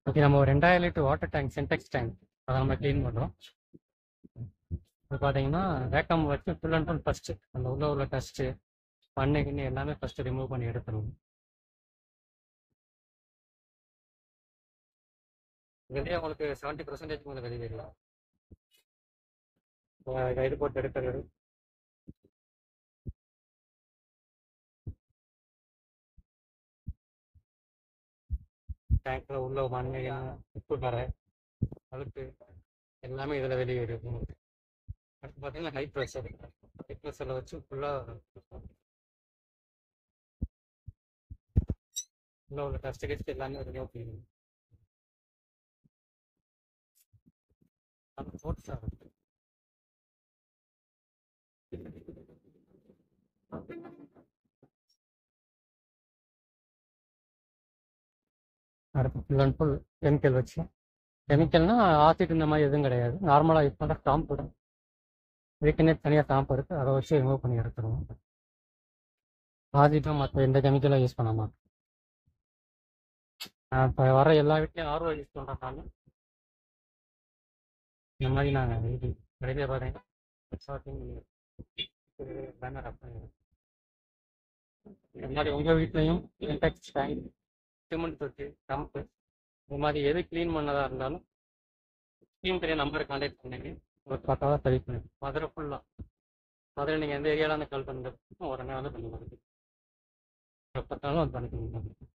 okay நம்ம ஒரு ரெண்டாயிரம் litre water tank Sintex tank அதை நம்ம க்ளீன் பண்ணுறோம் இப்போ பார்த்தீங்கன்னா வேக்கம் வச்சு ஃபுல் அண்ட் ஃபுல் ஃபஸ்ட்டு அந்த உள்ள உள்ள டஸ்ட்டு மண்ணு கிண்ணு எல்லாமே ஃபஸ்ட்டு ரிமூவ் பண்ணி எடுத்துருவோம் வெளியே உங்களுக்கு செவன்ட்டி பர்சன்டேஜ் முதல்ல வெளியே வரலாம் இப்போ இது போட்டு எடுக்கிறது டேங்க்ல உள்ள மண்ணு உப்பு கரை அழுக்கு எல்லாமே இதில் வெளியே இருக்கும் அடுத்து பார்த்தீங்கன்னா ஹை ப்ரெஷர் ஹை ப்ரெஷரில் வச்சு ஃபுல்லாக உள்ள உள்ள டஸ்ட் கிஸ்ட் எல்லாமே ரிமூவ் பண்ணணும் அது போட்டு சார் அடுத்து ஃபுல் அண்ட் ஃபுல் கெமிக்கல் வச்சு கெமிக்கல்னா ஆசிட் இந்த மாதிரி எதுவும் கிடையாது நார்மலாக யூஸ் பண்ணுற ஸ்டாம்ப் தான் இதுக்குன்னே தனியாக ஸ்டாம்ப் இருக்குது அதை வச்சு ரிமூவ் பண்ணி எடுத்துருவோம் ஆசிட்டும் மற்ற எந்த கெமிக்கலும் யூஸ் பண்ண மாட்டோம் இப்போ வர எல்லா வீட்லேயும் ஆர்வம் யூஸ் பண்ணுறதுனால இந்த மாதிரி நாங்கள் இது கடையில் பார்த்தீங்கன்னா பேனர் அப்புறம் இந்த மாதிரி உங்கள் வீட்லேயும் இன்டெக்ஸ் டேங்க் சிமெண்ட் தொட்டி டம்ப்பு இந்த மாதிரி எது க்ளீன் பண்ணதா இருந்தாலும் ஸ்கீம் பெரிய நம்பரை கான்டாக்ட் பண்ணுங்க உங்களுக்கு பக்காவாக சரி பண்ணி மதுரை ஃபுல்லாக மதுரை நீங்கள் எந்த ஏரியாவில் இருந்து கால் பண்ணுறது உடனே வந்து பண்ணி கொடுங்க எப்போ பார்த்தாலும் அது பண்ணி கொடுங்க